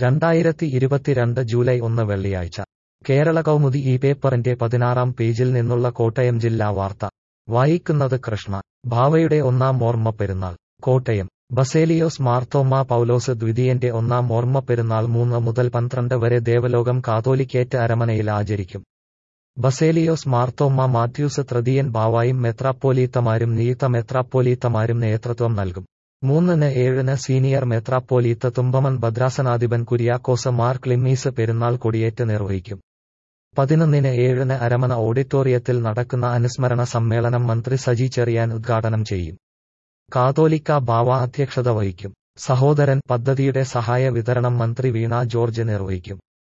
രണ്ടായിരത്തി ഇരുപത്തിരണ്ട് ജൂലൈ ഒന്ന് വെള്ളിയാഴ്ച കേരള കൗമുദി ഈ പേപ്പറിന്റെ പതിനാറാം പേജിൽ നിന്നുള്ള കോട്ടയം ജില്ലാ വാർത്ത വായിക്കുന്നത് കൃഷ്ണ ഭാവയുടെ ഒന്നാം ഓർമ്മ പെരുന്നാൾ കോട്ടയം ബസേലിയോസ് മാർത്തോമ്മ പൗലോസ് ദ്വിതീയന്റെ ഒന്നാം ഓർമ്മ പെരുന്നാൾ മൂന്ന് മുതൽ പന്ത്രണ്ട് വരെ ദേവലോകം കാതോലിക്കേറ്റ് അരമനയിൽ ആചരിക്കും ബസേലിയോസ് മാർത്തോമ്മ മാത്യൂസ് തൃതീയൻ ബാവായും മെത്രാപ്പോലീത്തമാരും നിയുക്ത മെത്രാപ്പോലീത്തമാരും നേതൃത്വം നൽകും മൂന്നിന് ഏഴിന് സീനിയർ മെത്രാപ്പോലീത്ത തുമ്പമൻ ഭദ്രാസനാധിപൻ കുര്യാക്കോസ് മാർ ക്ലിമ്മീസ് പെരുന്നാൾ കൊടിയേറ്റ് നിർവഹിക്കും പതിനൊന്നിന് ഏഴിന് അരമന ഓഡിറ്റോറിയത്തിൽ നടക്കുന്ന അനുസ്മരണ സമ്മേളനം മന്ത്രി സജി ചെറിയാൻ ഉദ്ഘാടനം ചെയ്യും കാതോലിക്ക ബാവ അധ്യക്ഷത വഹിക്കും സഹോദരൻ പദ്ധതിയുടെ സഹായ വിതരണം മന്ത്രി വീണ ജോർജ് നിർവഹിക്കും